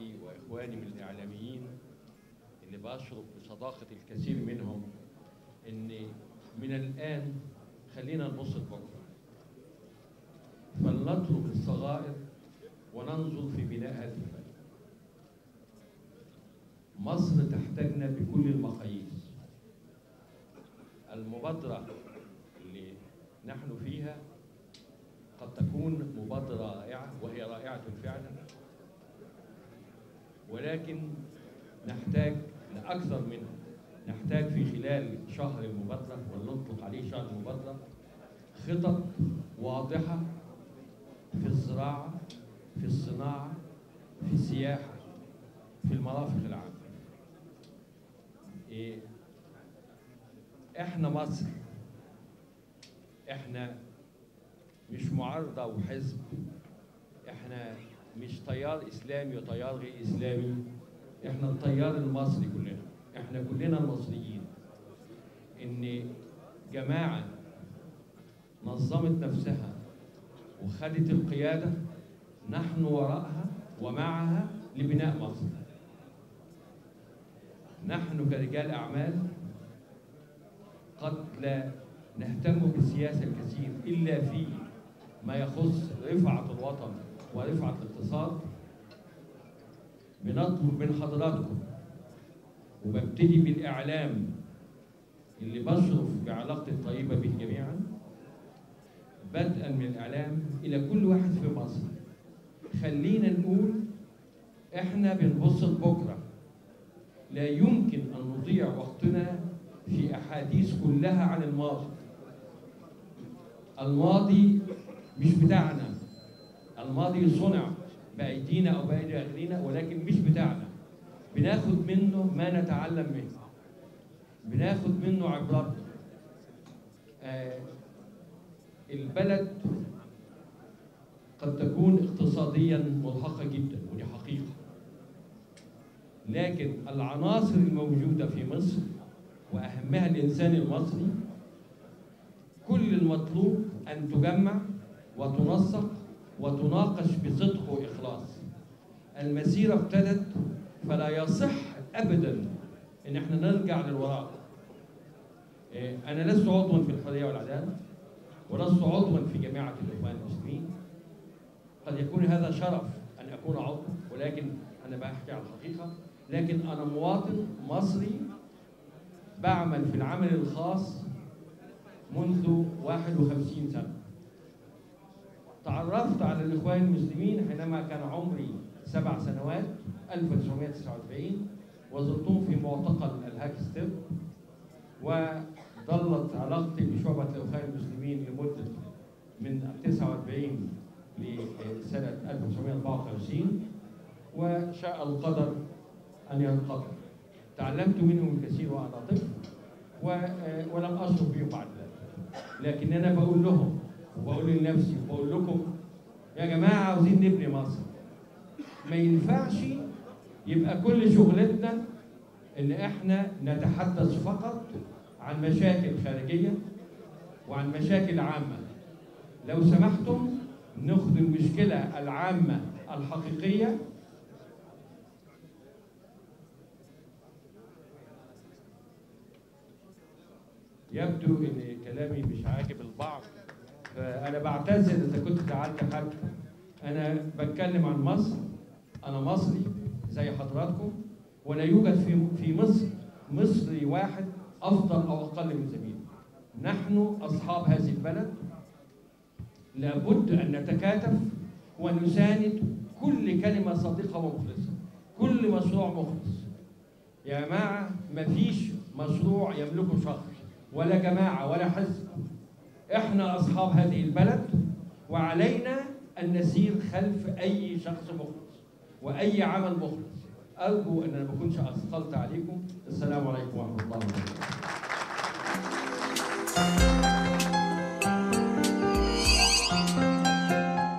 زملائي واخواني من الاعلاميين اللي بشرف بصداقه الكثير منهم ان من الان خلينا نبص لبكره فلنترك الصغائر وننظر في بناء هذه البلد مصر تحتاجنا بكل المقاييس المبادرة اللي نحن فيها قد تكون مبادرة رائعة وهي رائعة فعلا ولكن نحتاج لأكثر منها نحتاج في خلال شهر المبادرة ولنطلق عليه شهر المبادرة خطط واضحة في الزراعة في الصناعة في السياحة في المرافق العامة إيه احنا مصر احنا مش معارضة وحزب احنا مش تيار اسلامي وتيار غير اسلامي احنا التيار المصري كلنا احنا كلنا المصريين ان جماعة نظمت نفسها وخدت القيادة نحن وراءها ومعها لبناء مصر نحن كرجال أعمال قد لا نهتم بالسياسة الكثير إلا في ما يخص رفعة الوطن ورفعة الاقتصاد بنطلب من حضراتكم وببتدي بالإعلام اللي بشرف بعلاقتي الطيبة به جميعا بدءا من الإعلام إلى كل واحد في مصر خلينا نقول إحنا بنبص لبكرة لا يمكن أن نضيع وقتنا في أحاديث كلها عن الماضي الماضي مش بتاعنا الماضي صنع بأيدينا أو بأيدي غيرنا ولكن مش بتاعنا بناخد منه ما نتعلم منه بناخد منه عبرات آه البلد قد تكون اقتصاديا مرهقة جدا ودي حقيقة لكن العناصر الموجودة في مصر وأهمها الإنسان المصري كل المطلوب أن تجمع وتنسق وتناقش بصدق وإخلاص المسيرة ابتدت فلا يصح أبدا إن احنا نرجع للوراء أنا لست عضوا في الحرية والعدالة ولست عضوا في جماعة الإخوان المسلمين قد يكون هذا شرف أن أكون عضو ولكن أنا بحكي عن الحقيقة لكن أنا مواطن مصري بعمل في العمل الخاص منذ 51 سنة تعرفت على الإخوان المسلمين حينما كان عمري سبع سنوات 1979 وزرتهم في معتقل الهاك ستيب وظلت علاقتي بشعبة الإخوان المسلمين لمدة من 49 لسنة 1954 وشاء القدر أن ينقطع تعلمت منهم الكثير وأنا طفل ولم أشرب بهم بعد ذلك لكن أنا بقول لهم وبقول لنفسي وبقول لكم يا جماعة عاوزين نبني مصر ما ينفعش يبقى كل شغلتنا إن إحنا نتحدث فقط عن مشاكل خارجية وعن مشاكل عامة لو سمحتم ناخد المشكلة العامة الحقيقية يبدو ان كلامي مش عاجب البعض فانا بعتذر اذا كنت زعلت حد انا بتكلم عن مصر انا مصري زي حضراتكم ولا يوجد في في مصر مصري واحد افضل او اقل من زميله نحن اصحاب هذه البلد لابد ان نتكاتف ونساند كل كلمه صادقه ومخلصه كل مشروع مخلص يا جماعه مفيش مشروع يملكه شخص ولا جماعه ولا حزب احنا اصحاب هذه البلد وعلينا ان نسير خلف اي شخص مخلص واي عمل مخلص ارجو ان انا ما اكونش اثقلت عليكم السلام عليكم ورحمه الله وبركاته